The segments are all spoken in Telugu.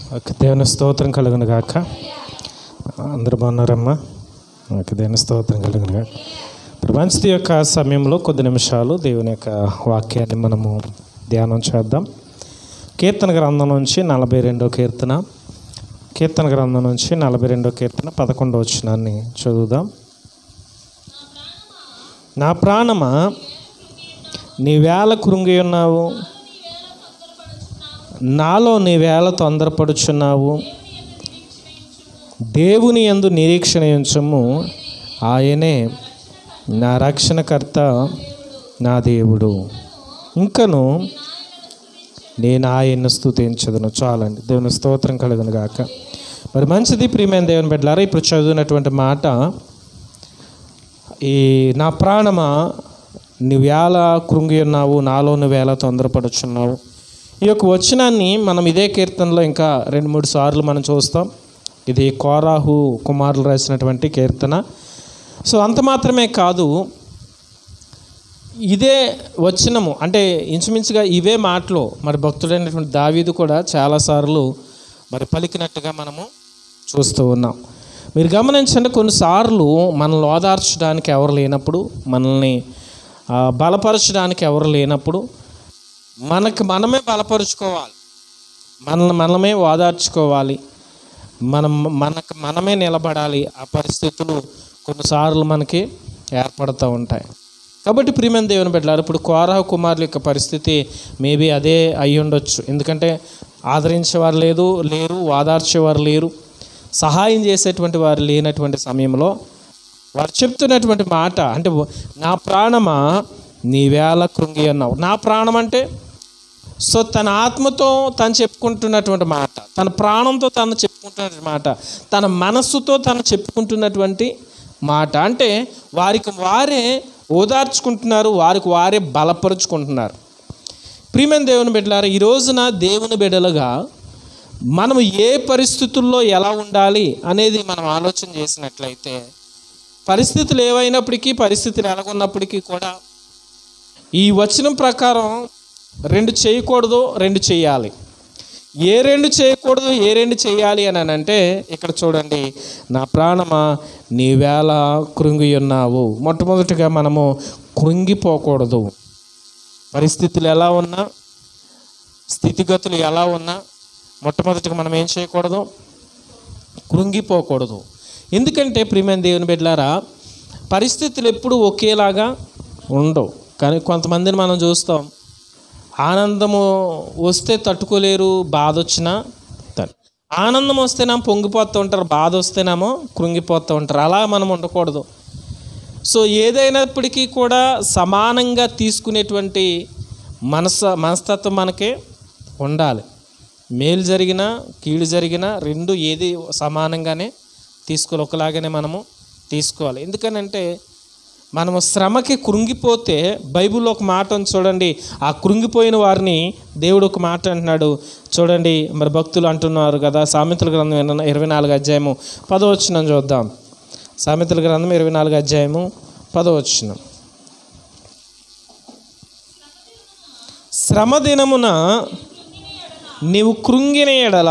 ఒక దేవుని స్తోత్రం కలుగును గాక అందరూ బాగున్నారమ్మా ఒక దేవుని స్తోత్రం కలుగును గాక ప్రపంచతి యొక్క సమయంలో కొద్ది నిమిషాలు దేవుని యొక్క వాక్యాన్ని మనము ధ్యానం చేద్దాం కీర్తన గ్రంథం నుంచి నలభై రెండో కీర్తన కీర్తన గ్రంథం నుంచి నలభై రెండో కీర్తన పదకొండో వచనాన్ని చదువుదాం నా ప్రాణమా నీవేళ కృంగి ఉన్నావు నాలో నీవేళ తొందరపడుచున్నావు దేవుని యందు నిరీక్షణ ఉంచము ఆయనే నా రక్షణకర్త నా దేవుడు ఇంకను నేను ఆయన్ను స్తుతించదును చాలండి దేవుని స్తోత్రం కలుగును గాక మరి మంచిది ప్రియమైన దేవుని బిడ్డలారా ఇప్పుడు చదివినటువంటి మాట ఈ నా ప్రాణమా నువ్వేళ కృంగి ఉన్నావు నాలో నువ్వేళ తొందరపడుచున్నావు ఈ యొక్క వచనాన్ని మనం ఇదే కీర్తనలో ఇంకా రెండు మూడు సార్లు మనం చూస్తాం ఇది కోరాహు కుమారులు రాసినటువంటి కీర్తన సో అంత మాత్రమే కాదు ఇదే వచనము అంటే ఇంచుమించుగా ఇవే మాటలు మరి భక్తుడైనటువంటి దావీదు కూడా చాలాసార్లు మరి పలికినట్టుగా మనము చూస్తూ ఉన్నాం మీరు గమనించండి కొన్నిసార్లు మనల్ని ఓదార్చడానికి ఎవరు లేనప్పుడు మనల్ని ఆ, బలపరచడానికి ఎవరు లేనప్పుడు మనకు మనమే బలపరుచుకోవాలి మనల్ని మనమే ఓదార్చుకోవాలి మనం మనకు మనమే నిలబడాలి ఆ పరిస్థితులు కొన్నిసార్లు మనకి ఏర్పడుతూ ఉంటాయి కాబట్టి ప్రియమైన దేవుని బిడ్డలారు ఇప్పుడు కోరహ కుమారుల యొక్క పరిస్థితి మేబీ అదే అయి ఉండొచ్చు ఎందుకంటే ఆదరించేవారు లేదు లేరు ఓదార్చేవారు లేరు సహాయం చేసేటువంటి వారు లేనటువంటి సమయంలో వారు చెప్తున్నటువంటి మాట అంటే నా ప్రాణమా నీవేళ కృంగి అన్నావు నా ప్రాణం అంటే సో తన ఆత్మతో తను చెప్పుకుంటున్నటువంటి మాట తన ప్రాణంతో తను చెప్పుకుంటున్నటువంటి మాట తన మనస్సుతో తను చెప్పుకుంటున్నటువంటి మాట అంటే వారికి వారే ఓదార్చుకుంటున్నారు వారికి వారే బలపరుచుకుంటున్నారు ప్రియమైన దేవుని బిడ్డలారా ఈ రోజున దేవుని బిడ్డలుగా మనం ఏ పరిస్థితుల్లో ఎలా ఉండాలి అనేది మనం ఆలోచన చేసినట్లయితే పరిస్థితులు ఏవైనప్పటికీ పరిస్థితులు ఎలాగున్నప్పటికీ కూడా ఈ వచనం ప్రకారం రెండు చేయకూడదు రెండు చేయాలి ఏ రెండు చేయకూడదు ఏ రెండు చేయాలి అని అంటే ఇక్కడ చూడండి నా ప్రాణమా నీవేళ కృంగి ఉన్నావు మొట్టమొదటిగా మనము కృంగిపోకూడదు పరిస్థితులు ఎలా ఉన్నా స్థితిగతులు ఎలా ఉన్నా మొట్టమొదటిగా మనం ఏం చేయకూడదు కృంగిపోకూడదు ఎందుకంటే ప్రియమైన దేవుని బిడ్డలారా పరిస్థితులు ఎప్పుడు ఒకేలాగా ఉండవు కానీ కొంతమందిని మనం చూస్తాం ఆనందము వస్తే తట్టుకోలేరు బాధ వచ్చినా త- ఆనందం వస్తేనేమో పొంగిపోతూ ఉంటారు బాధ వస్తేనేమో కృంగిపోతూ ఉంటారు అలా మనం ఉండకూడదు సో ఏదైనప్పటికీ కూడా సమానంగా తీసుకునేటువంటి మనస మనస్తత్వం మనకి ఉండాలి మేలు జరిగినా కీడు జరిగినా రెండు ఏది సమానంగానే తీసుకోవాలి ఒకలాగానే మనము తీసుకోవాలి ఎందుకనంటే మనము శ్రమకి కృంగిపోతే బైబిల్లో ఒక మాట ఉంది చూడండి ఆ కృంగిపోయిన వారిని దేవుడు ఒక మాట అంటున్నాడు చూడండి మరి భక్తులు అంటున్నారు కదా సామెతల గ్రంథం ఇరవై- ఇరవై నాలుగు అధ్యాయము పదవచనం చూద్దాం సామెతల గ్రంథం ఇరవై నాలుగు అధ్యాయము పదవచనం శ్రమ దినమున నీవు కృంగిన ఎడల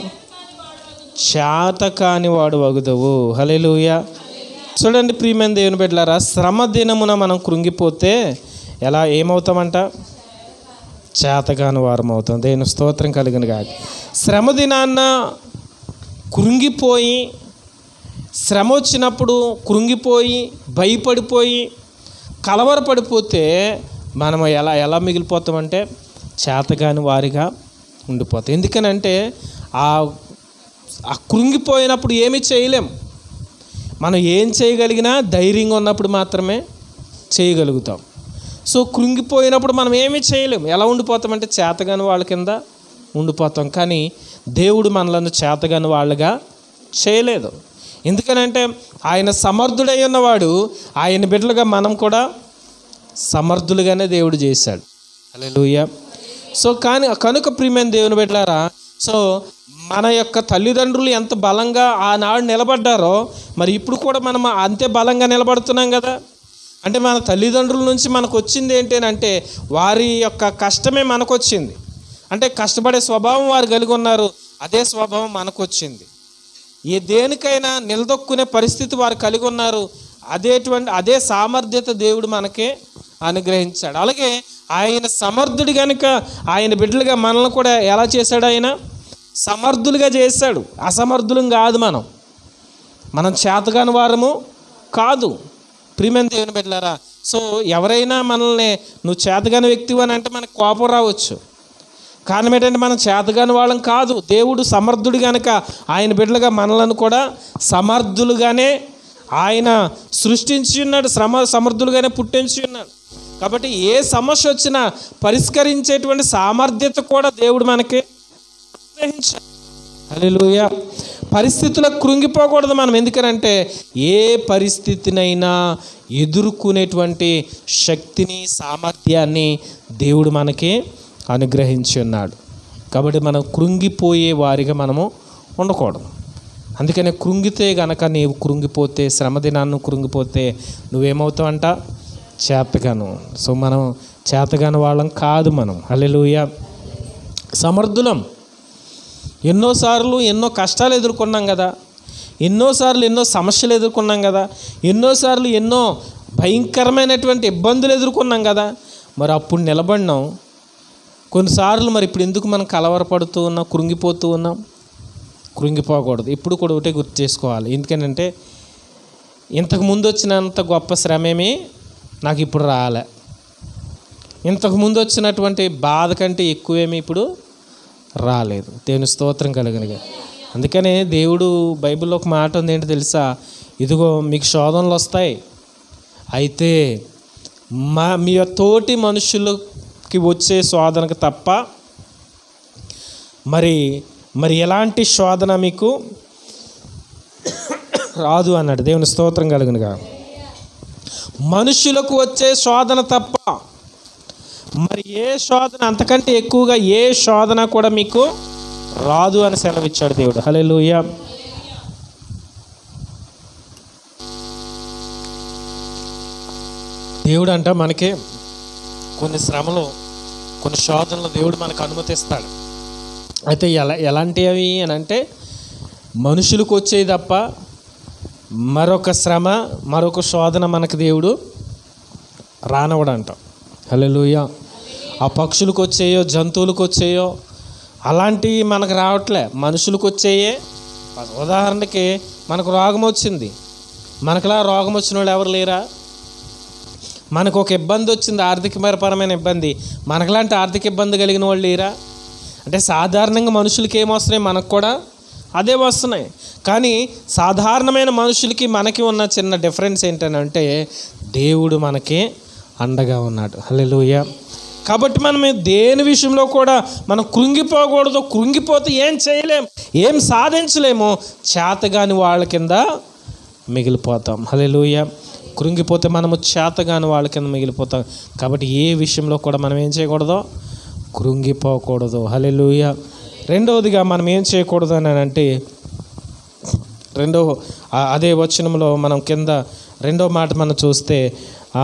చేతకాని వాడు వగుదవు హలెలుయ చూడండి ప్రియమైన దేవుని బిడ్డలారా శ్రమ దినమున మనం కృంగిపోతే ఎలా ఏమవుతామంట చేతగాని వారం అవుతాం దేవుని స్తోత్రం కలిగిన కాదు శ్రమ దినాన్న కృంగిపోయి శ్రమ వచ్చినప్పుడు కృంగిపోయి భయపడిపోయి కలవరపడిపోతే మనం ఎలా ఎలా మిగిలిపోతామంటే చేతగాని వారిగా ఉండిపోతాం ఎందుకనంటే ఆ ఆ కృంగిపోయినప్పుడు ఏమీ చేయలేం మనం ఏం చేయగలిగినా ధైర్యంగా ఉన్నప్పుడు మాత్రమే చేయగలుగుతాం సో కృంగిపోయినప్పుడు మనం ఏమీ చేయలేం ఎలా ఉండిపోతామంటే చేతగాని వాళ్ళ కింద ఉండిపోతాం కానీ దేవుడు మనలను చేతగాని వాళ్ళగా చేయలేదు ఎందుకనంటే ఆయన సమర్థుడై ఉన్నవాడు ఆయన బిడ్డలుగా మనం కూడా సమర్థులుగానే దేవుడు చేశాడు హల్లెలూయా సో కానీ కనుక ప్రియమైన దేవుని బిడ్డలారా సో మన యొక్క తల్లిదండ్రులు ఎంత బలంగా ఆనాడు నిలబడ్డారో మరి ఇప్పుడు కూడా మనం అంతే బలంగా నిలబడుతున్నాం కదా అంటే మన తల్లిదండ్రుల నుంచి మనకు వచ్చింది ఏంటి అని అంటే వారి యొక్క కష్టమే మనకు వచ్చింది అంటే కష్టపడే స్వభావం వారు కలిగి ఉన్నారు అదే స్వభావం మనకు వచ్చింది ఏ దేనికైనా నిలదొక్కునే పరిస్థితి వారు కలిగి ఉన్నారు అదేటువంటి అదే సామర్థ్యత దేవుడు మనకే అనుగ్రహించాడు అలాగే ఆయన సమర్థుడు కనుక ఆయన బిడ్డలుగా మనల్ని కూడా ఎలా చేశాడు ఆయన సమర్థులుగా చేశాడు అసమర్థులం కాదు మనం మనం చేతగాని వారము కాదు ప్రియమైన దేవుని బిడ్డలారా సో ఎవరైనా మనల్ని నువ్వు చేతగాని వ్యక్తివి అని అంటే మనకు కోపం రావచ్చు కారణం ఏంటంటే మనం చేతగాని వాళ్ళం కాదు దేవుడు సమర్థుడు గనక ఆయన బిడ్డలుగా మనలను కూడా సమర్థులుగానే ఆయన సృష్టించి ఉన్నాడు శ్రమ సమర్థులుగానే పుట్టించి ఉన్నాడు కాబట్టి ఏ సమస్య వచ్చినా పరిష్కరించేటువంటి సామర్థ్యత కూడా దేవుడు మనకి అనుగ్రహించాడు హల్లెలూయా పరిస్థితులకు కృంగిపోకూడదు మనం ఎందుకనంటే ఏ పరిస్థితినైనా ఎదుర్కొనేటువంటి శక్తిని సామర్థ్యాన్ని దేవుడు మనకి అనుగ్రహించి ఉన్నాడు కాబట్టి మనం కృంగిపోయే వారిగా మనము ఉండకూడదు అందుకనే కృంగితే గనక నీవు కృంగిపోతే శ్రమ దినాన్ని కృంగిపోతే నువ్వేమవుతావంట చేతగాను సో మనం చేతగాని వాళ్ళం కాదు మనం హల్లెలూయా సమర్థులం ఎన్నోసార్లు ఎన్నో కష్టాలు ఎదుర్కొన్నాం కదా ఎన్నోసార్లు ఎన్నో సమస్యలు ఎదుర్కొన్నాం కదా ఎన్నోసార్లు ఎన్నో భయంకరమైనటువంటి ఇబ్బందులు ఎదుర్కొన్నాం కదా మరి అప్పుడు నిలబడినాం కొన్నిసార్లు మరి ఇప్పుడు ఎందుకు మనం కలవరపడుతూ ఉన్నాం కృంగిపోతూ ఉన్నాం కృంగిపోకూడదు ఇప్పుడు కూడా ఒకటే గుర్తు చేసుకోవాలి ఎందుకంటే ఇంతకు ముందు వచ్చినంత గొప్ప శ్రమేమి నాకు ఇప్పుడు రాలే ఇంతకు ముందు వచ్చినటువంటి బాధ కంటే ఎక్కువేమి ఇప్పుడు రాలేదు దేవుని స్తోత్రం కలిగినగా అందుకనే దేవుడు బైబిల్లో ఒక మాట ఉంది ఏంటో తెలుసా ఇదిగో మీకు శోధనలు వస్తాయి అయితే మా మీ తోటి మనుషులకి వచ్చే శోధనకు తప్ప మరి మరి ఎలాంటి శోధన మీకు రాదు అన్నాడు దేవుని స్తోత్రం కలుగునుగా మనుషులకు వచ్చే శోధన తప్ప మరి ఏ శోధన అంతకంటే ఎక్కువగా ఏ శోధన కూడా మీకు రాదు అని సెలవిచ్చాడు దేవుడు హల్లెలూయ దేవుడు అంట మనకి కొన్ని శ్రమలు కొన్ని శోధనలు దేవుడు మనకు అనుమతిస్తాడు అయితే ఎలా ఎలాంటివి అని అంటే మనుషులకు వచ్చేది తప్ప మరొక శ్రమ మరొక శోధన మనకు దేవుడు రానవడంట హల్లెలూయ ఆ పక్షులకు వచ్చేయో జంతువులకు వచ్చేయో అలాంటివి మనకు రావట్లే మనుషులకు వచ్చేయే ఉదాహరణకి మనకు రోగం వచ్చింది మనకులా రోగం వచ్చిన వాళ్ళు ఎవరు లేరా మనకు ఒక ఇబ్బంది వచ్చింది ఆర్థికపరమైన ఇబ్బంది మనకులాంటి ఆర్థిక ఇబ్బంది కలిగిన వాళ్ళు లేరా అంటే సాధారణంగా మనుషులకి ఏమొస్తున్నాయి మనకు కూడా అదే వస్తున్నాయి కానీ సాధారణమైన మనుషులకి మనకి ఉన్న చిన్న డిఫరెన్స్ ఏంటంటే దేవుడు మనకి అండగా ఉన్నాడు హల్లెలూయ కాబట్టి మనం దేని విషయంలో కూడా మనం కృంగిపోకూడదు కృంగిపోతే ఏం చేయలేం ఏం సాధించలేము చేతగాని వాళ్ళ కింద మిగిలిపోతాం హల్లెలూయ కృంగిపోతే మనము చేతగాని వాళ్ళ కింద మిగిలిపోతాం కాబట్టి ఏ విషయంలో కూడా మనం ఏం చేయకూడదు కృంగిపోకూడదు హల్లెలూయ రెండవదిగా మనం ఏం చేయకూడదు అని అంటే రెండో ఆ- అదే వచనంలో మనం కింద రెండో మాట మనం చూస్తే ఆ,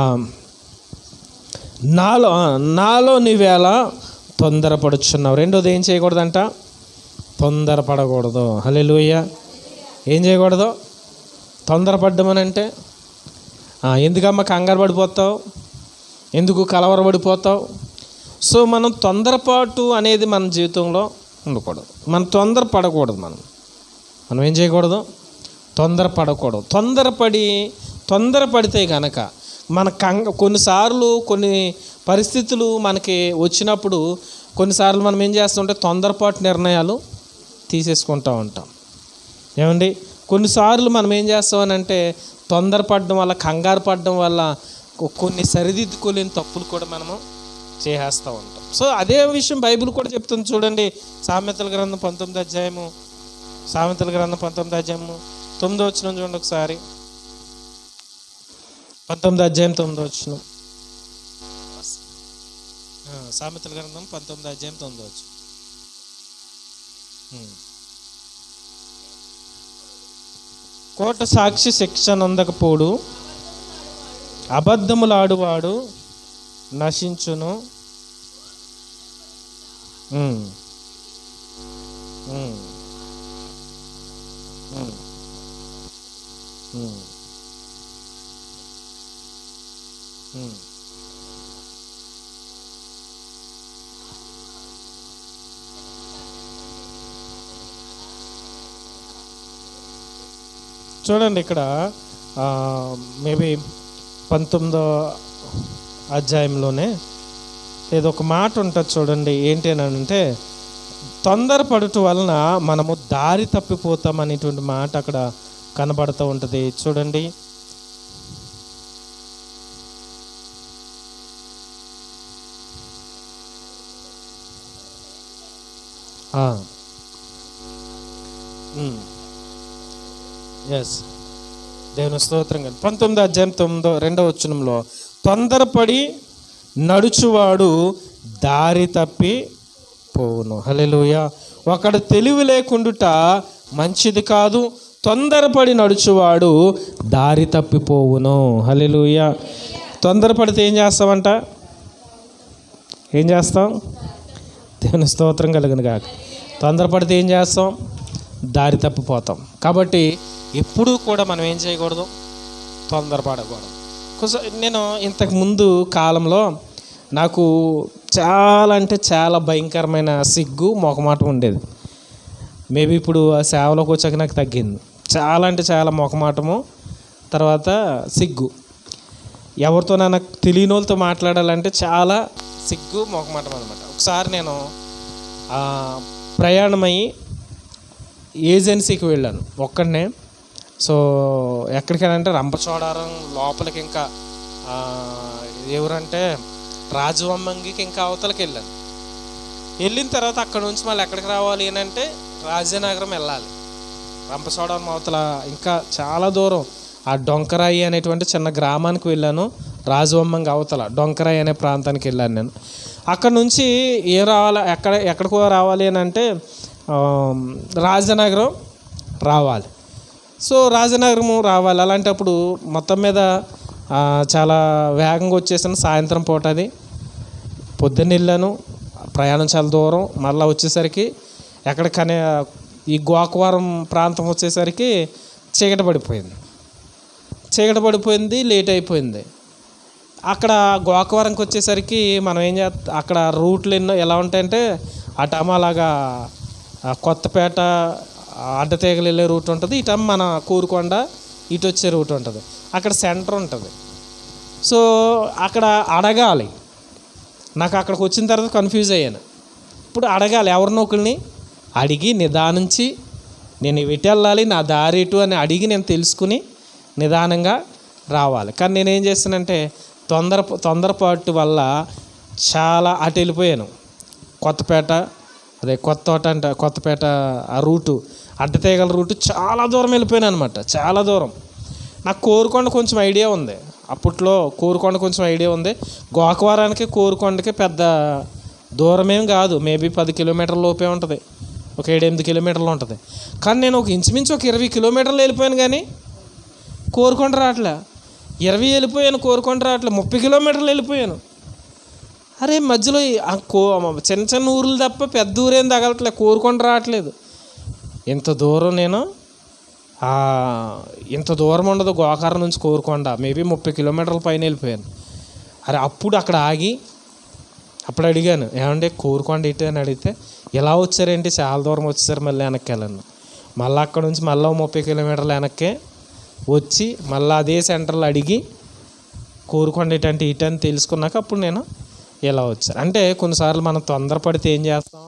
నాలో ఆ, నాలో నీవేళ తొందరపడుచున్నావు రెండోది ఏం చేయకూడదంట తొందరపడకూడదు హల్లెలూయ ఏం చేయకూడదు తొందరపడ్డమని అంటే ఆ, ఎందుకమ్మా కంగారు పడిపోతావు ఎందుకు కలవరపడిపోతావు సో మనం తొందరపాటు అనేది మన జీవితంలో ఉండకూడదు మనం తొందరపడకూడదు మనం మనం ఏం చేయకూడదు తొందరపడకూడదు తొందరపడి తొందరపడితే కనుక మన కంగ కొన్నిసార్లు కొన్ని పరిస్థితులు మనకి వచ్చినప్పుడు కొన్నిసార్లు మనం ఏం చేస్తుంటే తొందరపాటు నిర్ణయాలు తీసేసుకుంటూ ఉంటాం ఏమండి కొన్నిసార్లు మనం ఏం చేస్తామనంటే తొందరపడడం వల్ల కంగారు పడడం వల్ల కొ- కొన్ని సరిదిద్దుకోలేని తప్పులు కూడా మనము చేసేస్తూ ఉంటాం సో అదే విషయం బైబిల్ కూడా చెప్తుంది చూడండి సామెతల గ్రంథం పంతొమ్మిది అధ్యాయము సామెతల గ్రంథం పంతొమ్మిది అధ్యాయము తొమ్మిదో వచ్చిన చూడండి ఒకసారి పంతొమ్మిది అధ్యాయం తొమ్మిదో వచ్చిన సామెతల గ్రంథం పంతొమ్మిది అధ్యాయం తొమ్మిదో వచ్చిన కోట సాక్షి శిక్ష నందకపోడు అబద్ధములాడువాడు నశించును ఉమ్. ఉమ్. చూడండి ఇక్కడ మేబీ పంతొమ్మిదో అధ్యాయంలోనే ఏదో ఒక మాట ఉంటుంది చూడండి ఏంటి అని అంటే తొందరపడుట వలన మనము దారి తప్పిపోతాం అనేటువంటి మాట అక్కడ కనబడుతూ ఉంటుంది చూడండి ఎస్ దేవుని స్తోత్రం కదా పంతొమ్మిది అధ్యాయం తొమ్మిదో రెండవ వచనంలో తొందరపడి నడుచువాడు దారి తప్పి పోవును హల్లెలూయా ఒకడు తెలివి లేకుండుట మంచిది కాదు తొందరపడి నడుచువాడు దారి తప్పిపోవును హల్లెలూయా తొందరపడితే ఏం చేస్తావంట ఏం చేస్తాం దేవుని స్తోత్రం కలిగిన కాక తొందరపడితే ఏం చేస్తాం దారి తప్పిపోతాం కాబట్టి ఎప్పుడూ కూడా మనం ఏం చేయకూడదు తొందరపడకూడదు కొంచెం నేను ఇంతకు ముందు కాలంలో నాకు చాలా అంటే చాలా భయంకరమైన సిగ్గు మొకమాటం ఉండేది మేబీ ఇప్పుడు ఆ సేవలోకి వచ్చాక నాకు తగ్గింది చాలా అంటే చాలా మొకమాటము తర్వాత సిగ్గు ఎవరితో నాకు తెలియని వాళ్ళతో మాట్లాడాలంటే చాలా సిగ్గు మొకమాటం అనమాట ఒకసారి నేను ఆ, ప్రయాణమయ్యి ఏజెన్సీకి వెళ్ళాను ఒక్కడనే సో ఎక్కడికైనా రంపచోడవరం లోపలికి ఇంకా ఆ, ఎవరంటే రాజవమ్మంగికి ఇంకా అవతలకి వెళ్ళాను వెళ్ళిన తర్వాత అక్కడ నుంచి మళ్ళీ ఎక్కడికి రావాలి అని అంటే రాజనగరం వెళ్ళాలి రంపచోడవరం అవతల ఇంకా చాలా దూరం ఆ డొంకరాయి అనేటువంటి చిన్న గ్రామానికి వెళ్ళాను రాజవమ్మంగి అవతల డొంకరాయి అనే ప్రాంతానికి వెళ్ళాను నేను అక్కడ నుంచి ఏ రావాలి ఎక్కడ ఎక్కడికో రావాలి అని అంటే ఆ, రాజనగరం రావాలి సో రాజనగరం రావాలి అలాంటప్పుడు మొత్తం మీద ఆ, చాలా వేగంగా వచ్చేసాను సాయంత్రం పూట అది పొద్దున్న వెళ్ళాను ప్రయాణం చాలా దూరం మళ్ళీ వచ్చేసరికి ఎక్కడికనే ఈ గోకవరం ప్రాంతం వచ్చేసరికి చీకటి పడిపోయింది చీకటి పడిపోయింది లేట్ అయిపోయింది అక్కడ గోకవరంకి వచ్చేసరికి మనం ఏం చేస్తా అక్కడ రూట్లు ఎన్నో ఎలా ఉంటాయంటే అటమ అలాగా ఆ, కొత్తపేట ఆ, అడ్డతీగలు వెళ్ళే రూట్ ఉంటుంది ఇటమ్మ మన కూరుకొండ ఇటు వచ్చే రూట్ ఉంటుంది అక్కడ సెంటర్ ఉంటుంది సో అక్కడ అడగాలి నాకు అక్కడికి వచ్చిన తర్వాత కన్ఫ్యూజ్ అయ్యాను ఇప్పుడు అడగాలి ఎవరినో ఒకరిని అడిగి నిదానించి నేను ఇటు వెళ్ళాలి నా దారి ఇటు అని అడిగి నేను తెలుసుకుని నిదానంగా రావాలి కానీ నేనేం చేస్తానంటే తొందర తొందరపాటు వల్ల చాలా అటు వెళ్ళిపోయాను కొత్తపేట అదే కొత్త అంటే కొత్తపేట ఆ రూటు అడ్డతీగల రూటు చాలా దూరం వెళ్ళిపోయాను అనమాట చాలా దూరం నాకు కోరుకొండ కొంచెం ఐడియా ఉంది అప్పట్లో కోరుకొండ కొంచెం ఐడియా ఉంది గోకవరానికి కోరుకొండకి పెద్ద దూరమేం కాదు మేబీ పది కిలోమీటర్ల లోపే ఉంటుంది ఒక ఏడెనిమిది కిలోమీటర్లు ఉంటుంది కానీ నేను ఒక ఇంచుమించు ఒక ఇరవై కిలోమీటర్లు వెళ్ళిపోయాను కానీ కోరుకొండ రావట్లే ఇరవై వెళ్ళిపోయాను కోరుకొండ రావట్లే ముప్పై కిలోమీటర్లు వెళ్ళిపోయాను అరే మధ్యలో ఈ ఆ కో చిన్న చిన్న ఊర్లు తప్ప పెద్ద ఊరేం తగలట్లే కోరుకొండ రావట్లేదు ఇంత దూరం నేను ఆ, ఇంత దూరం ఉండదు గోకారం నుంచి కోరుకొండ మేబీ ముప్పై కిలోమీటర్ల పైన వెళ్ళిపోయాను అరే అప్పుడు అక్కడ ఆగి అప్పుడు అడిగాను ఏమంటే కోరుకొండ ఇటు అని అడిగితే ఎలా వచ్చారేంటి చాలా దూరం వచ్చేసారు మళ్ళీ వెనక్కి వెళ్ళాను మళ్ళీ అక్కడ నుంచి మళ్ళీ ముప్పై కిలోమీటర్ల వెనక్కే వచ్చి మళ్ళీ అదే సెంటర్లో అడిగి కోరుకొండ ఇటు అంటే ఇటు అని తెలుసుకున్నాక అప్పుడు నేను ఇలా వచ్చాను అంటే కొన్నిసార్లు మనం తొందరపడితే ఏం చేస్తాం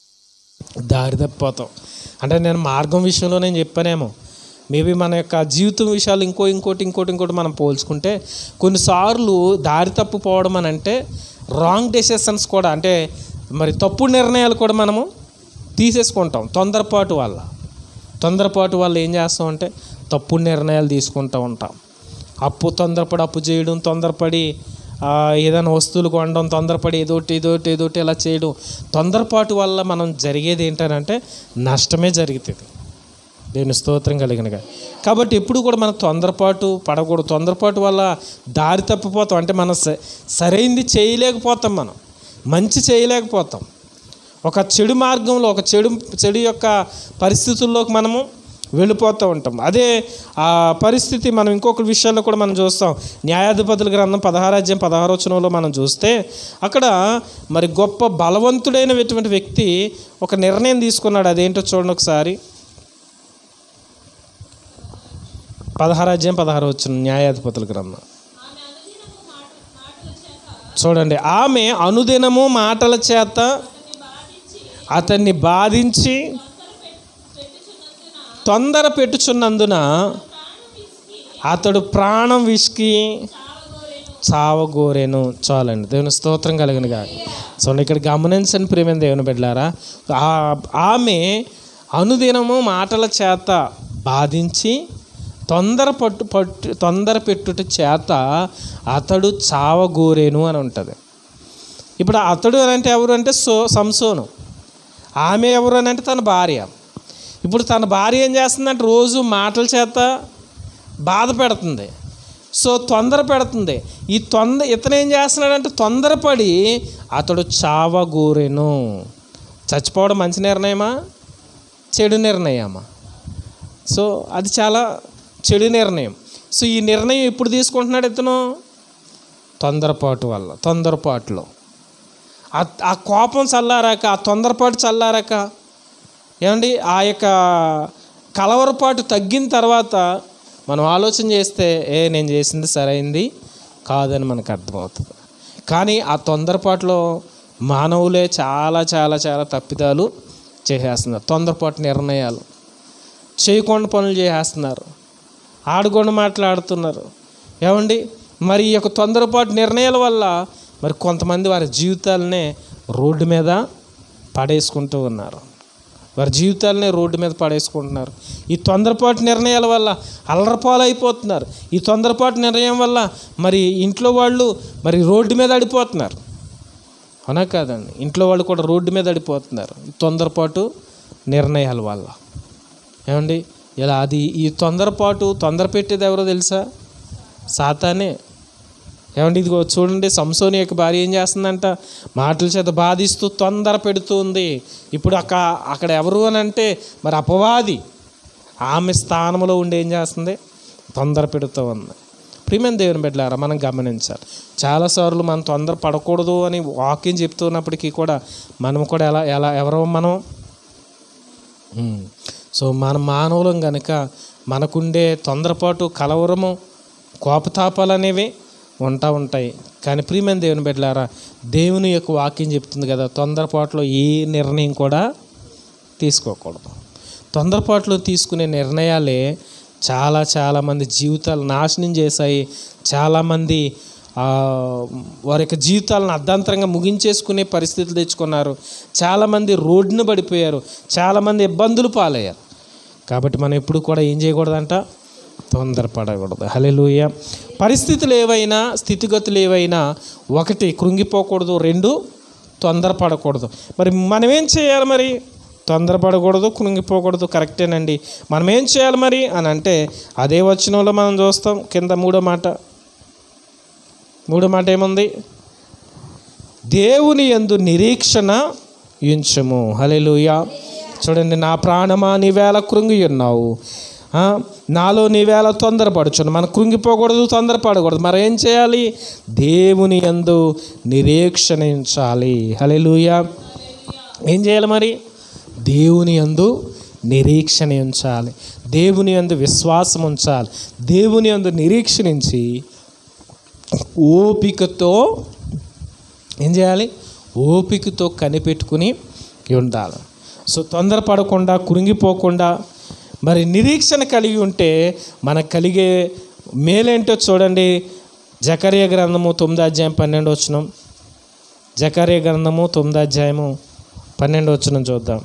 దారి తప్పిపోతాం అంటే నేను మార్గం విషయంలో నేను చెప్పానేమో మేబీ మన యొక్క జీవితం విషయాలు ఇంకో ఇంకోటి ఇంకోటి ఇంకోటి మనం పోల్చుకుంటే కొన్నిసార్లు దారి తప్పిపోవడం అని అంటే రాంగ్ డెసిషన్స్ కూడా అంటే మరి తప్పుడు నిర్ణయాలు కూడా మనము తీసేసుకుంటాం తొందరపాటు వల్ల తొందరపాటు వల్ల ఏం చేస్తాం అంటే తప్పుడు నిర్ణయాలు తీసుకుంటూ ఉంటాం అప్పు తొందరపడి అప్పు చేయడం తొందరపడి ఆ, ఏదైనా వస్తువులు కొనడం తొందరపడి ఏదోటి ఏదోటి ఏదోటి ఇలా చేయడం తొందరపాటు వల్ల మనం జరిగేది ఏంటంటే నష్టమే జరుగుతుంది దేవుని స్తోత్రం కలిగినగా కాబట్టి ఎప్పుడు కూడా మనం తొందరపాటు పడకూడదు తొందరపాటు వల్ల దారి తప్పిపోతాం అంటే మనం స- సరైంది చేయలేకపోతాం మనం మంచి చేయలేకపోతాం ఒక చెడు మార్గంలో ఒక చెడు చెడు యొక్క పరిస్థితుల్లోకి మనము వెళ్ళిపోతూ ఉంటాం అదే ఆ పరిస్థితి మనం ఇంకొక విషయాల్లో కూడా మనం చూస్తాం న్యాయాధిపతుల గ్రంథం పదహారు అధ్యాయం పదహారు వచనంలో మనం చూస్తే అక్కడ మరి గొప్ప బలవంతుడైనటువంటి వ్యక్తి ఒక నిర్ణయం తీసుకున్నాడు అదేంటో చూడండి ఒకసారి పదహారు అధ్యాయం పదహారు వచ్చిన న్యాయాధిపతుల గ్రంథం చూడండి ఆమె అనుదినము మాటల చేత అతన్ని బాధించి తొందర పెట్టుచున్నందున అతడు ప్రాణం విసికి చావగోరేను చాలండి దేవుని స్తోత్రం కలిగినగా చూడండి ఇక్కడ గమనించని ప్రేమ దేవుని బిడ్డలారా ఆ- ఆమె అనుదినము మాటల చేత బాధించి తొందర పట్టు పట్టు తొందర పెట్టుట చేత అతడు చావగోరేను అని ఉంటుంది ఇప్పుడు అతడు అని అంటే ఎవరు అంటే సో సంసోను ఆమె ఎవరు అని అంటే తన భార్య ఇప్పుడు తన భార్య ఏం చేస్తుందంటే రోజు మాటల చేత బాధ పెడుతుంది సో తొందర పెడుతుంది ఈ తొందర ఇతను ఏం చేస్తున్నాడంటే తొందరపడి అతడు చావగోరెను చచ్చిపోవడం మంచి నిర్ణయమా చెడు నిర్ణయమా సో అది చాలా చెడు నిర్ణయం సో ఈ నిర్ణయం ఎప్పుడు తీసుకుంటున్నాడు ఇతను తొందరపాటు వల్ల తొందరపాటులో ఆ- ఆ కోపం చల్లారాక ఆ తొందరపాటు చల్లారాక ఏమండి ఆ యొక్క కలవరపాటు తగ్గిన తర్వాత మనం ఆలోచన చేస్తే ఏ నేను చేసింది సరైంది కాదని మనకు అర్థమవుతుంది కానీ ఆ తొందరపాటులో మానవులే చాలా చాలా చాలా తప్పిదాలు చేసేస్తున్నారు తొందరపాటు నిర్ణయాలు చేయకుండా పనులు చేసేస్తున్నారు ఆడుకొని మాట్లాడుతున్నారు ఏమండి మరి ఈ యొక్క తొందరపాటు నిర్ణయాల వల్ల మరి కొంతమంది వారి జీవితాలనే రోడ్డు మీద పడేసుకుంటూ ఉన్నారు వారి జీవితాలనే రోడ్డు మీద పడేసుకుంటున్నారు ఈ తొందరపాటు నిర్ణయాల వల్ల అల్లరపాలు అయిపోతున్నారు ఈ తొందరపాటు నిర్ణయం వల్ల మరి ఇంట్లో వాళ్ళు మరి రోడ్డు మీద అడిపోతున్నారు అవునా కాదండి ఇంట్లో వాళ్ళు కూడా రోడ్డు మీద అడిపోతున్నారు ఈ తొందరపాటు నిర్ణయాల వల్ల ఏమండి ఇలా అది ఈ తొందరపాటు తొందర పెట్టేది ఎవరో తెలుసా సాతానే ఏమండి ఇదిగో చూడండి సంసోని యొక్క భార్య ఏం చేస్తుందంట మాటల చేత బాధిస్తూ తొందర పెడుతుంది ఇప్పుడు అక్క అక్కడ ఎవరు అని అంటే మరి అపవాది ఆమె స్థానంలో ఉండి ఏం చేస్తుంది తొందర పెడుతూ ఉంది ప్రియమైన దేవుని బిడ్డలారా మనం గమనించాలి చాలాసార్లు మనం తొందర పడకూడదు అని వాక్యం చెప్తున్నప్పటికీ కూడా మనం కూడా ఎలా ఎలా ఎవరో మనం ఉమ్. సో మన మానవులం కనుక మనకుండే తొందరపాటు కలవరము కోపతాపాలు అనేవి ఉంటా ఉంటాయి కానీ ప్రియమైన దేవుని బిడ్డలారా దేవుని యొక్క వాక్యం చెప్తుంది కదా తొందరపాటులో ఏ నిర్ణయం కూడా తీసుకోకూడదు తొందరపాటులో తీసుకునే నిర్ణయాలే చాలా చాలామంది జీవితాలు నాశనం చేశాయి చాలామంది ఆ, వారి యొక్క జీవితాలను అర్ధాంతరంగా ముగించేసుకునే పరిస్థితులు తెచ్చుకున్నారు చాలామంది రోడ్డున పడిపోయారు చాలామంది ఇబ్బందులు పాలయ్యారు కాబట్టి మనం ఎప్పుడు కూడా ఏం చేయకూడదంట తొందరపడకూడదు హలెలూయ పరిస్థితులు ఏవైనా స్థితిగతులు ఏవైనా ఒకటి కృంగిపోకూడదు రెండు తొందరపడకూడదు మరి మనం ఏం చేయాలి మరి తొందరపడకూడదు కృంగిపోకూడదు కరెక్టేనండి మనం ఏం చేయాలి మరి అని అంటే అదే వచనంలో మనం చూస్తాం కింద మూడో మాట మూడో మాట ఏముంది దేవుని యందు నిరీక్షణ ఉంచము హలెలుయ చూడండి నా ప్రాణమా నీవేళ కృంగి ఉన్నావు ఆ, నాలో నీవేళ తొందరపడుచును మనం కృంగిపోకూడదు తొందరపడకూడదు మరి ఏం చేయాలి దేవుని యందు నిరీక్షణ ఉంచాలి హలెలుయ ఏం చేయాలి మరి దేవుని యందు నిరీక్షణ ఉంచాలి దేవుని యందు విశ్వాసం ఉంచాలి దేవుని యందు నిరీక్షణించి ఓపికతో ఏం చేయాలి ఓపికతో కనిపెట్టుకుని ఉండాలి సో తొందరపడకుండా కురింగిపోకుండా మరి నిరీక్షణ కలిగి ఉంటే మనకు కలిగే మేలేంటో చూడండి జకర్య గ్రంథము తొమ్మిది అధ్యాయం పన్నెండు వచ్చినం జకర్య గ్రంథము తొమ్మిది అధ్యాయము పన్నెండు వచ్చినం చూద్దాం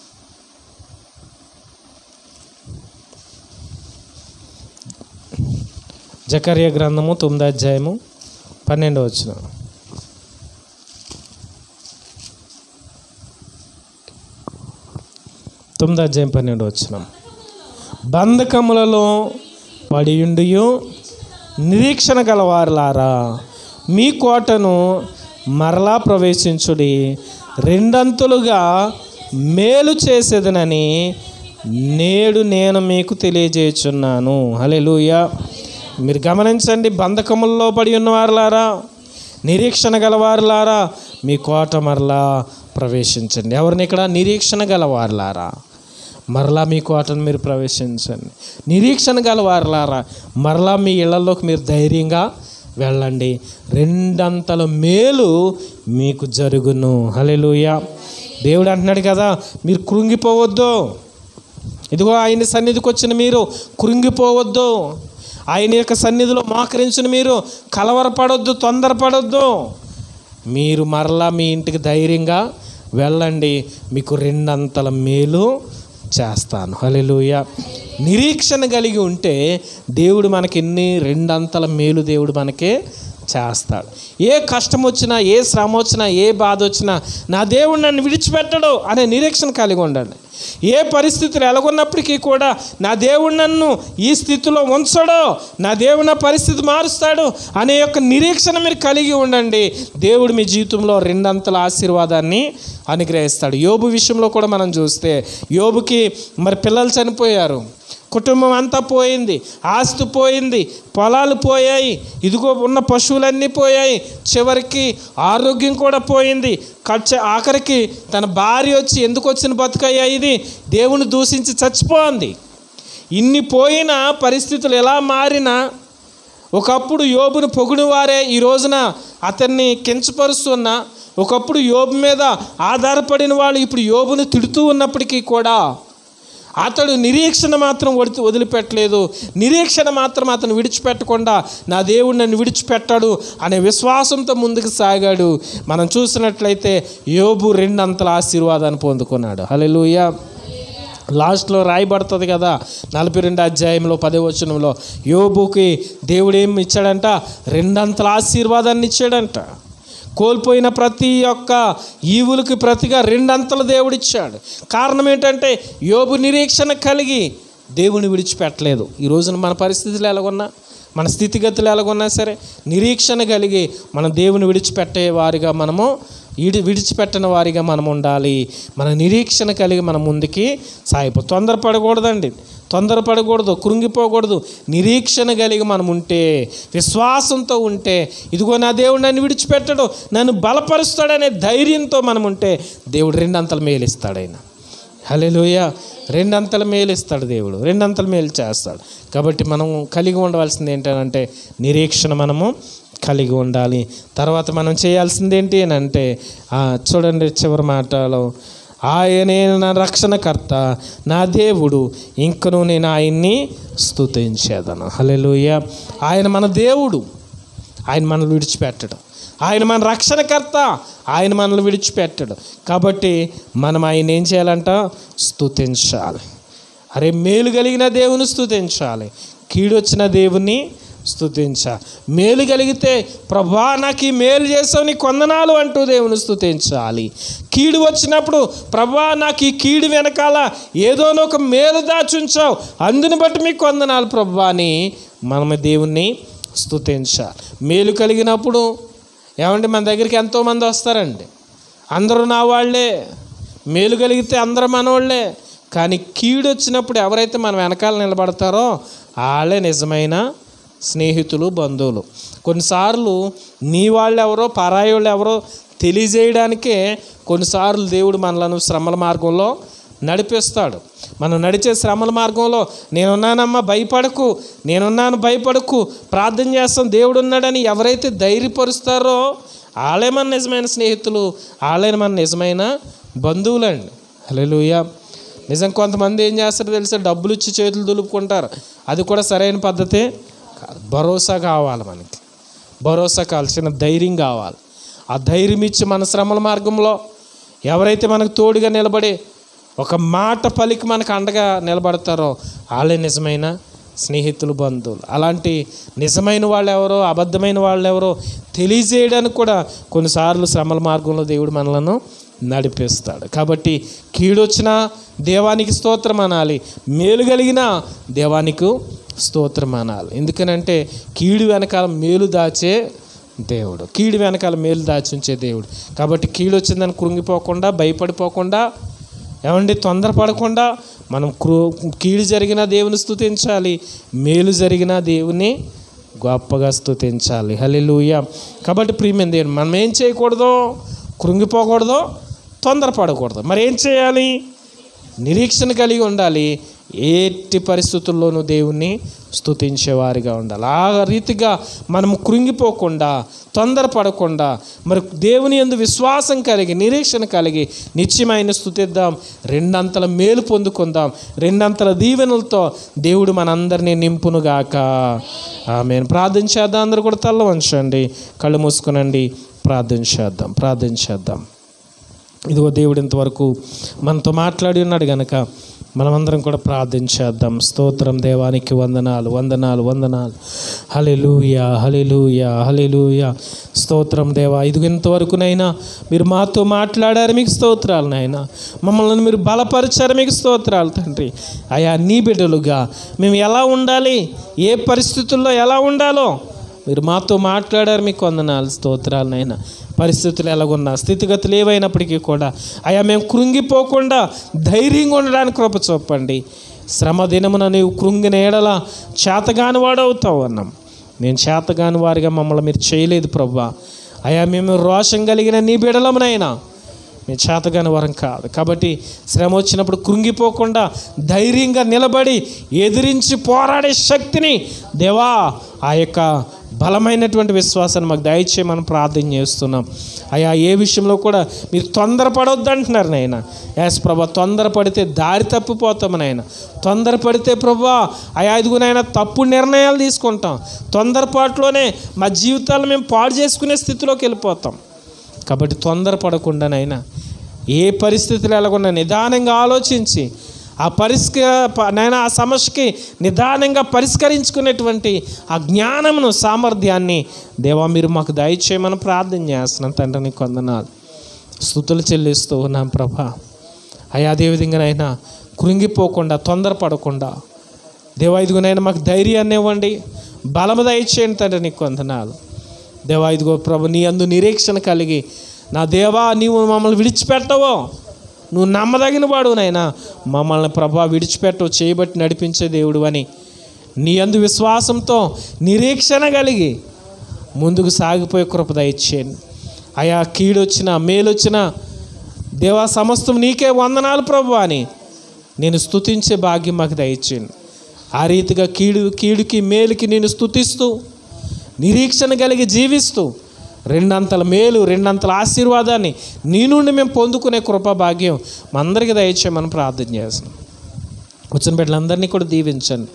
జకర్య గ్రంథము తొమ్మిది అధ్యాయము పన్నెండు వచ్చిన తొమ్మిది అధ్యాయం పన్నెండు వచ్చిన బంధకములలో పడియుండియు నిరీక్షణ గలవారులారా మీ కోటను మరలా ప్రవేశించుడి రెండంతులుగా మేలు చేసేదనని నేడు నేను మీకు తెలియజేయుచున్నాను హల్లెలూయా మీరు గమనించండి బంధకముల్లో పడి ఉన్నవారులారా నిరీక్షణ గలవారులారా మీ కోట మరలా ప్రవేశించండి ఎవరిని ఇక్కడ నిరీక్షణ గలవారులారా మరలా మీ కోటను మీరు ప్రవేశించండి నిరీక్షణ గల వారలారా మరలా మీ ఇళ్లలోకి మీరు ధైర్యంగా వెళ్ళండి రెండంతల మేలు మీకు జరుగును హల్లెలూయా దేవుడు అంటున్నాడు కదా మీరు కృంగిపోవద్దు ఇదిగో ఆయన సన్నిధికి వచ్చిన మీరు కృంగిపోవద్దు ఆయన యొక్క సన్నిధిలో మోకరించిన మీరు కలవరపడొద్దు తొందరపడొద్దు మీరు మరలా మీ ఇంటికి ధైర్యంగా వెళ్ళండి మీకు రెండంతల మేలు చేస్తాను హల్లెలూయ నిరీక్షణ కలిగి ఉంటే దేవుడు మనకి ఎన్ని రెండంతల మేలు దేవుడు మనకి చేస్తాడు ఏ కష్టం వచ్చినా ఏ శ్రమ వచ్చినా ఏ బాధ వచ్చినా నా దేవుడు నన్ను విడిచిపెట్టడు అనే నిరీక్షణ కలిగి ఉండండి ఏ పరిస్థితులు ఎలాగొన్నప్పటికీ కూడా నా దేవుడు నన్ను ఈ స్థితిలో ఉంచడు నా దేవుడు నా పరిస్థితి మారుస్తాడు అనే యొక్క నిరీక్షణ మీరు కలిగి ఉండండి దేవుడు మీ జీవితంలో రెండంతల ఆశీర్వాదాన్ని అనుగ్రహిస్తాడు యోబు విషయంలో కూడా మనం చూస్తే యోబుకి మరి పిల్లలు చనిపోయారు కుటుంబం అంతా పోయింది ఆస్తి పోయింది పొలాలు పోయాయి ఇదిగో ఉన్న పశువులన్నీ పోయాయి చివరికి ఆరోగ్యం కూడా పోయింది ఖర్చు ఆఖరికి తన భార్య వచ్చి ఎందుకు వచ్చిన బతుకయ్యా ఇది దేవుని దూషించి చచ్చిపోయింది ఇన్ని పోయిన పరిస్థితులు ఎలా మారినా ఒకప్పుడు యోబును పొగుడు వారే ఈ రోజున అతన్ని కించపరుస్తున్న ఒకప్పుడు యోబు మీద ఆధారపడిన వాళ్ళు ఇప్పుడు యోబును తిడుతూ ఉన్నప్పటికీ కూడా అతడు నిరీక్షణ మాత్రం వడి వదిలిపెట్టలేదు నిరీక్షణ మాత్రం అతను విడిచిపెట్టకుండా నా దేవుడు నన్ను విడిచిపెట్టాడు అనే విశ్వాసంతో ముందుకు సాగాడు మనం చూసినట్లయితే యోబు రెండంతల ఆశీర్వాదాన్ని పొందుకున్నాడు హల్లెలూయా లాస్ట్లో రాయబడుతుంది కదా నలభై రెండు అధ్యాయంలో పదే వచనంలో యోబుకి దేవుడు ఏం ఇచ్చాడంట రెండంతల ఆశీర్వాదాన్ని ఇచ్చాడంట కోల్పోయిన ప్రతి ఒక్క ఈవులకి ప్రతిగా రెండంతల దేవుడు ఇచ్చాడు కారణం ఏంటంటే యోబు నిరీక్షణ కలిగి దేవుని విడిచిపెట్టలేదు ఈ రోజున మన పరిస్థితులు ఎలాగున్నా మన స్థితిగతులు ఎలాగున్నా సరే నిరీక్షణ కలిగి మన దేవుని విడిచిపెట్టే వారిగా మనము విడి విడిచిపెట్టని వారిగా మనం ఉండాలి మన నిరీక్షణ కలిగి మన ముందుకి సాగిపో తొందరపడకూడదండి తొందరపడకూడదు కృంగిపోకూడదు నిరీక్షణ కలిగి మనం ఉంటే విశ్వాసంతో ఉంటే ఇదిగో నా దేవుడు నన్ను విడిచిపెట్టడు నన్ను బలపరుస్తాడనే ధైర్యంతో మనం ఉంటే దేవుడు రెండంతలు మేలిస్తాడు ఆయన హలోయ రెండంతల మేలు ఇస్తాడు దేవుడు రెండంతల మేలు చేస్తాడు కాబట్టి మనం కలిగి ఉండవలసింది ఏంటంటే నిరీక్షణ మనము కలిగి ఉండాలి తర్వాత మనం చేయాల్సింది ఏంటి అని అంటే ఆ, చూడండి చివరి మాటలో ఆయనే నా రక్షణకర్త నా దేవుడు ఇంకను నేను ఆయన్ని స్తుతించేదను హల్లెలూయ ఆయన మన దేవుడు ఆయన మనల్ని విడిచిపెట్టడు ఆయన మన రక్షణకర్త ఆయన మనల్ని విడిచిపెట్టడు కాబట్టి మనం ఆయన ఏం చేయాలంట స్తుతించాలి అరే మేలు కలిగిన దేవుని స్తుతించాలి కీడొచ్చిన దేవుని స్తుతించాలి మేలు కలిగితే ప్రభా నాకు ఈ మేలు చేసావు నీ కొందనాలు అంటూ దేవుని స్తుతించాలి కీడు వచ్చినప్పుడు ప్రభా నాకు ఈ కీడు వెనకాల ఏదోనో ఒక మేలు దాచుంచావు అందుని బట్టి మీకు కొందనాలు ప్రభా అని మనము దేవుణ్ణి స్తుతించాలి మేలు కలిగినప్పుడు ఏమంటే మన దగ్గరికి ఎంతోమంది వస్తారండి అందరూ నా వాళ్ళే మేలు కలిగితే అందరూ మనవాళ్ళే కానీ కీడు వచ్చినప్పుడు ఎవరైతే మన వెనకాల నిలబడతారో వాళ్ళే నిజమైన స్నేహితులు బంధువులు కొన్నిసార్లు నీ వాళ్ళు ఎవరో పరాయి వాళ్ళు ఎవరో తెలియజేయడానికే కొన్నిసార్లు దేవుడు మనలను శ్రమల మార్గంలో నడిపిస్తాడు మనం నడిచే శ్రమల మార్గంలో నేనున్నానమ్మా భయపడకు నేనున్నాను భయపడకు ప్రార్థన చేస్తాం దేవుడు ఉన్నాడని ఎవరైతే ధైర్యపరుస్తారో వాళ్ళే మన నిజమైన స్నేహితులు వాళ్ళే మన నిజమైన బంధువులండి హల్లెలూయా నిజం కొంతమంది ఏం చేస్తారో తెలుసా డబ్బులు ఇచ్చి చేతులు దులుపుకుంటారు అది కూడా సరైన పద్ధతే కాదు భరోసా కావాలి మనకి భరోసా కావాల్సిన ధైర్యం కావాలి ఆ ధైర్యం ఇచ్చి మన శ్రమల మార్గంలో ఎవరైతే మనకు తోడుగా నిలబడి ఒక మాట పలికి మనకు అండగా నిలబడతారో వాళ్ళే నిజమైన స్నేహితులు బంధువులు అలాంటి నిజమైన వాళ్ళు ఎవరో అబద్ధమైన వాళ్ళు ఎవరో తెలియజేయడానికి కూడా కొన్నిసార్లు శ్రమల మార్గంలో దేవుడు మనలను నడిపిస్తాడు కాబట్టి కీడొచ్చినా దేవానికి స్తోత్రం అనాలి మేలు కలిగిన దేవానికి స్తోత్రం అనాలి ఎందుకనంటే కీడు వెనకాల మేలు దాచే దేవుడు కీడు వెనకాల మేలు దాచి ఉంచే దేవుడు కాబట్టి కీడు వచ్చిందని కృంగిపోకుండా భయపడిపోకుండా ఏమండి తొందరపడకుండా మనం క్రూ కీడు జరిగిన దేవుని స్తుతించాలి మేలు జరిగిన దేవుని గొప్పగా స్తుతించాలి హల్లెలూయా కాబట్టి ప్రియమైన దేవుడు మనం ఏం చేయకూడదు కృంగిపోకూడదు తొందరపడకూడదు మరి ఏం చేయాలి నిరీక్షణ కలిగి ఉండాలి ఎట్టి పరిస్థితుల్లోనూ దేవుణ్ణి స్తుతించేవారిగా ఉండాలి ఆ రీతిగా మనం కృంగిపోకుండా తొందరపడకుండా మరి దేవుని యందు విశ్వాసం కలిగి నిరీక్షణ కలిగి నిత్యమైన స్థుతిద్దాం రెండంతల మేలు పొందుకుందాం రెండంతల దీవెనలతో దేవుడు మనందరినీ నింపునుగాక ఆమె ప్రార్థన చేద్దాం అందరూ కూడా తల్ల వంచండి కళ్ళు మూసుకునండి ప్రార్థన చేద్దాం ప్రార్థన చేద్దాం ఇదిగో దేవుడు ఇంతవరకు మనతో మాట్లాడి ఉన్నాడు గనక మనమందరం కూడా ప్రార్థించేద్దాం స్తోత్రం దేవానికి వందనాలు వందనాలు వందనాలు హలెలూయా హలెలూయా హలెలూయా స్తోత్రం దేవా ఇదిగో ఇంతవరకునైనా మీరు మాతో మాట్లాడారు మీకు స్తోత్రాలు నాయన మమ్మల్ని మీరు బలపరిచారు మీకు స్తోత్రాలు తండ్రి అయా నీ బిడ్డలుగా మేము ఎలా ఉండాలి ఏ పరిస్థితుల్లో ఎలా ఉండాలో మీరు మాతో మాట్లాడారు మీకు వందనాలు స్తోత్రాలు నాయన పరిస్థితులు ఎలాగున్నా స్థితిగతులు ఏవైనప్పటికీ కూడా అయా మేము కృంగిపోకుండా ధైర్యంగా ఉండడానికి కృప చూపండి శ్రమ దినమున నీవు కృంగిన ఏడల చేతగాని వాడవుతావు అన్నాం నేను చేతగాని వారిగా మమ్మల్ని మీరు చేయలేదు ప్రభా అయా మేము రోషం కలిగిన నీ బిడలమునైనా మేము చేతగాని వరం కాదు కాబట్టి శ్రమ వచ్చినప్పుడు కృంగిపోకుండా ధైర్యంగా నిలబడి ఎదిరించి పోరాడే శక్తిని దేవా ఆ యొక్క బలమైనటువంటి విశ్వాసాన్ని మాకు దయచేయమని ప్రార్థన చేస్తున్నాం అయా ఏ విషయంలో కూడా మీరు తొందరపడొద్దు అంటున్నారు నాయన యాస్ ప్రభా తొందరపడితే దారి తప్పిపోతాం నాయన తొందరపడితే ప్రభా అయా ఇదిగునైనా తప్పు నిర్ణయాలు తీసుకుంటాం తొందరపాటులోనే మా జీవితాలు మేము పాడు చేసుకునే స్థితిలోకి వెళ్ళిపోతాం కాబట్టి తొందరపడకుండానైనా ఏ పరిస్థితులు ఎలాగున్నా నిదానంగా ఆలోచించి ఆ పరిష్క ప- నైనా ఆ సమస్యకి నిదానంగా పరిష్కరించుకునేటువంటి ఆ జ్ఞానమును సామర్థ్యాన్ని దేవా మీరు మాకు దయచేయమని ప్రార్థన చేస్తున్నాం తండ్రి నీకు వందనాలు స్థుతులు చెల్లిస్తూ ఉన్నాం ప్రభా అయ్యా అదేవిధంగానైనా కృంగిపోకుండా తొందరపడకుండా దేవా ఇదిగోనైనా మాకు ధైర్యాన్ని ఇవ్వండి బలము దయచేయండి తండ్రి నీకు వందనాలు దేవా ఇదిగో ప్రభు నీ అందు నిరీక్షణ కలిగి నా దేవా నీవు మమ్మల్ని విడిచిపెట్టవో నువ్వు నమ్మదగిన వాడు నాయనా మమ్మల్ని ప్రభా విడిచిపెట్టవు చేయబట్టి నడిపించే దేవుడు అని నీ అందు విశ్వాసంతో నిరీక్షణ కలిగి ముందుకు సాగిపోయే కృప దయచేయండి అయా కీడొచ్చినా మేలొచ్చినా దేవా సమస్తం నీకే వందనాలు ప్రభు అని నేను స్తుతించే భాగ్యం మాకు దయచేయండి ఆ రీతిగా కీడు కీడుకి మేలుకి నేను స్తుతిస్తూ నిరీక్షణ కలిగి జీవిస్తూ రెండంతల మేలు రెండంతల ఆశీర్వాదాన్ని నీ నుండి మేము పొందుకునే కృపా భాగ్యం మా అందరికీ దయచేయమని ప్రార్థన చేస్తున్నాం వచ్చిన బిడ్డలందరినీ కూడా దీవించండి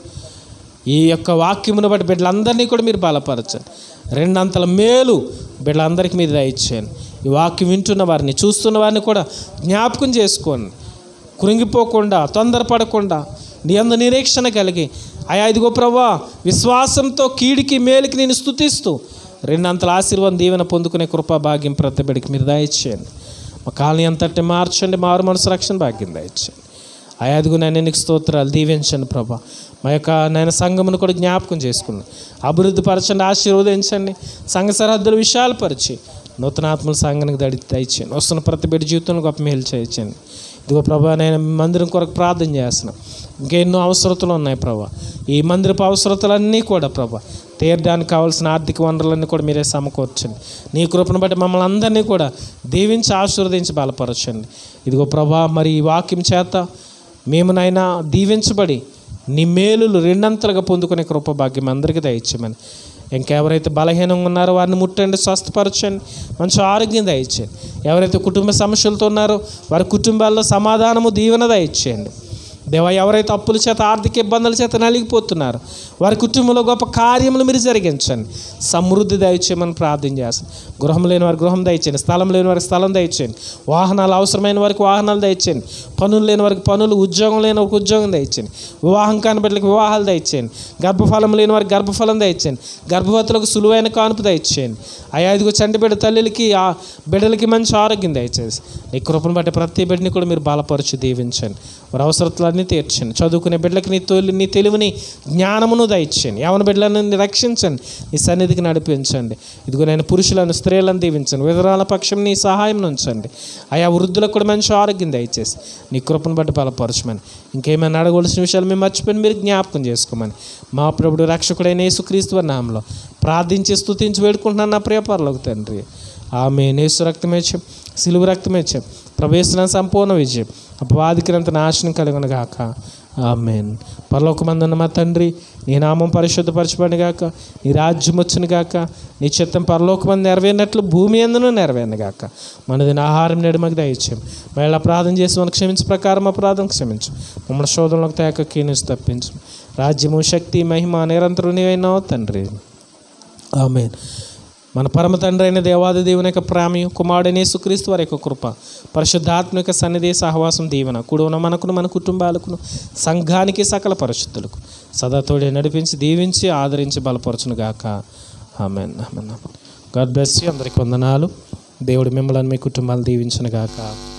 ఈ యొక్క వాక్యమును బట్టి బిడ్డలందరినీ కూడా మీరు బలపరచండి రెండంతల మేలు బిడ్డలందరికీ మీరు దయచేయండి ఈ వాక్యం వింటున్న వారిని చూస్తున్న వారిని కూడా జ్ఞాపకం చేసుకోండి కృంగిపోకుండా తొందరపడకుండా నీ అందు నిరీక్షణ కలిగి అయా ఇదిగో ప్రభా విశ్వాసంతో కీడికి మేలుకి నేను స్తుతిస్తూ రెండంతల ఆశీర్వాదం దీవెన పొందుకునే కృపా భాగ్యం ప్రతి బిడ్డకి మీరు దయచేయండి మా కాలనీ అంతటి మార్చండి మారు మనసు రక్షణ భాగ్యం దయచేయండి అయాదిగు నేను నీకు స్తోత్రాలు దీవించండి ప్రభా మా యొక్క నేను సంఘమును కూడా జ్ఞాపకం చేసుకున్నాను అభివృద్ధి పరచండి ఆశీర్వదించండి సంఘ సరిహద్దులు విశాలు పరిచి నూతనాత్మల సంఘానికి దడి దయచేయండి వస్తున్న ప్రతి బిడ్డ జీవితంలో గొప్ప మేలు చేయించండి ఇదిగో ప్రభా నేను మందిరం కొరకు ప్రార్థన చేస్తున్నాను ఇంకెన్నో అవసరతలు ఉన్నాయి ప్రభా ఈ మందిరపు అవసరతలన్నీ కూడా ప్రభా తీరడానికి కావాల్సిన ఆర్థిక వనరులన్నీ కూడా మీరే సమకూర్చండి నీ కృపను బట్టి మమ్మల్ని అందరినీ కూడా దీవించి ఆశీర్వదించి బలపరచండి ఇదిగో ప్రభా మరి ఈ వాక్యం చేత మేము నాయన దీవించబడి నీ మేలులు రెండంతలుగా పొందుకునే కృప భాగ్యం అందరికీ దయచేయమని ఇంకెవరైతే బలహీనంగా ఉన్నారో వారిని ముట్టండి స్వస్థపరచండి మంచి ఆరోగ్యం దయచేయండి ఎవరైతే కుటుంబ సమస్యలతో ఉన్నారో వారి కుటుంబాల్లో సమాధానము దీవెన దయచేయండి దేవ ఎవరైతే అప్పుల చేత ఆర్థిక ఇబ్బందుల చేత నలిగిపోతున్నారు వారి కుటుంబంలో గొప్ప కార్యములు మీరు జరిగించండి సమృద్ధి దయచేయమని ప్రార్థన చేస్తాను గృహం లేని వారికి గృహం దయచేయండి స్థలం లేని వారికి స్థలం దయచేయండి వాహనాలు అవసరమైన వారికి వాహనాలు దయచేయండి పనులు లేని వారికి పనులు ఉద్యోగం లేని వారికి ఉద్యోగం దయచేయండి వివాహం కాని బిడ్డలకు వివాహాలు దయచేయండి గర్భఫలం లేని వారికి గర్భఫలం దయచేయండి గర్భవతులకు సులువైన కానుపు దయచేయండి అయ్యా ఇదిగో చంటి బిడ్డ తల్లికి ఆ బిడ్డలకి మంచి ఆరోగ్యం దయచేసి నీ కృపను బట్టి ప్రతి బిడ్డని కూడా మీరు బలపరచు దీవించండి వారి అవసరతలన్నీ తీర్చండి చదువుకునే బిడ్డలకి నీ తొలి నీ తెలివిని జ్ఞానమును దయచేయండి యవన బిడ్డలను రక్షించండి నీ సన్నిధికి నడిపించండి ఇదిగో నేను పురుషులను స్త్రీలను దీవించండి విధరాల పక్షం నీ సహాయం ఉంచండి ఆయా వృద్ధులకు కూడా మంచి ఆరోగ్యం దయచేసి నీ కృపను బట్టి బలపరచమని ఇంకేమైనా అడగవలసిన విషయాలు మేము మర్చిపోయి మీరు జ్ఞాపకం చేసుకోమని మా ప్రభుడు రక్షకుడైన యేసుక్రీస్తు వారి నామంలో ప్రార్థించి స్తుతించి వేడుకుంటున్నాను నా ప్రియపరలోకి తండ్రి ఆమె నేసు రక్తమేచ్యం సిలువు రక్తమేచ్యం ప్రవేశన సంపూర్ణ విజయం అపవాదికినంత నాశనం కలుగును గాక ఆమెన్ పరలోకమందున్న మా తండ్రి నీ నామం పరిశుద్ధపరచబడి గాక నీ రాజ్యం వచ్చును గాక నీ చిత్తం పరలోకమంది నెరవేరినట్లు భూమి ఎందును నెరవేరును గాక మనది ఆహారం నేడు మాకు దయచేయం మళ్ళీ అపరాధం చేసి మనకు క్షమించు ప్రకారం అపరాధం క్షమించు మమ్మల్ని శోధనలకు తేక కీనించి తప్పించు రాజ్యము శక్తి మహిమ నిరంతరం నీవైనావు తండ్రి ఆమెన్ మన పరమ తండ్రి అయిన దేవాది దేవుని యొక్క ప్రేమయు కుమారుడైన యేసుక్రీస్తు వారి యొక్క కృప పరిశుద్ధాత్మిక సన్నిధి సహవాసం దీవెన కూడున మనకును మన కుటుంబాలకును సంఘానికి సకల పరిశుద్ధులకు సదాతోడి నడిపించి దీవించి ఆదరించి బలపరచును గాక amen amen God bless you అందరికి వందనాలు దేవుడు మిమ్మల్ని మీ కుటుంబాలు దీవించును గాక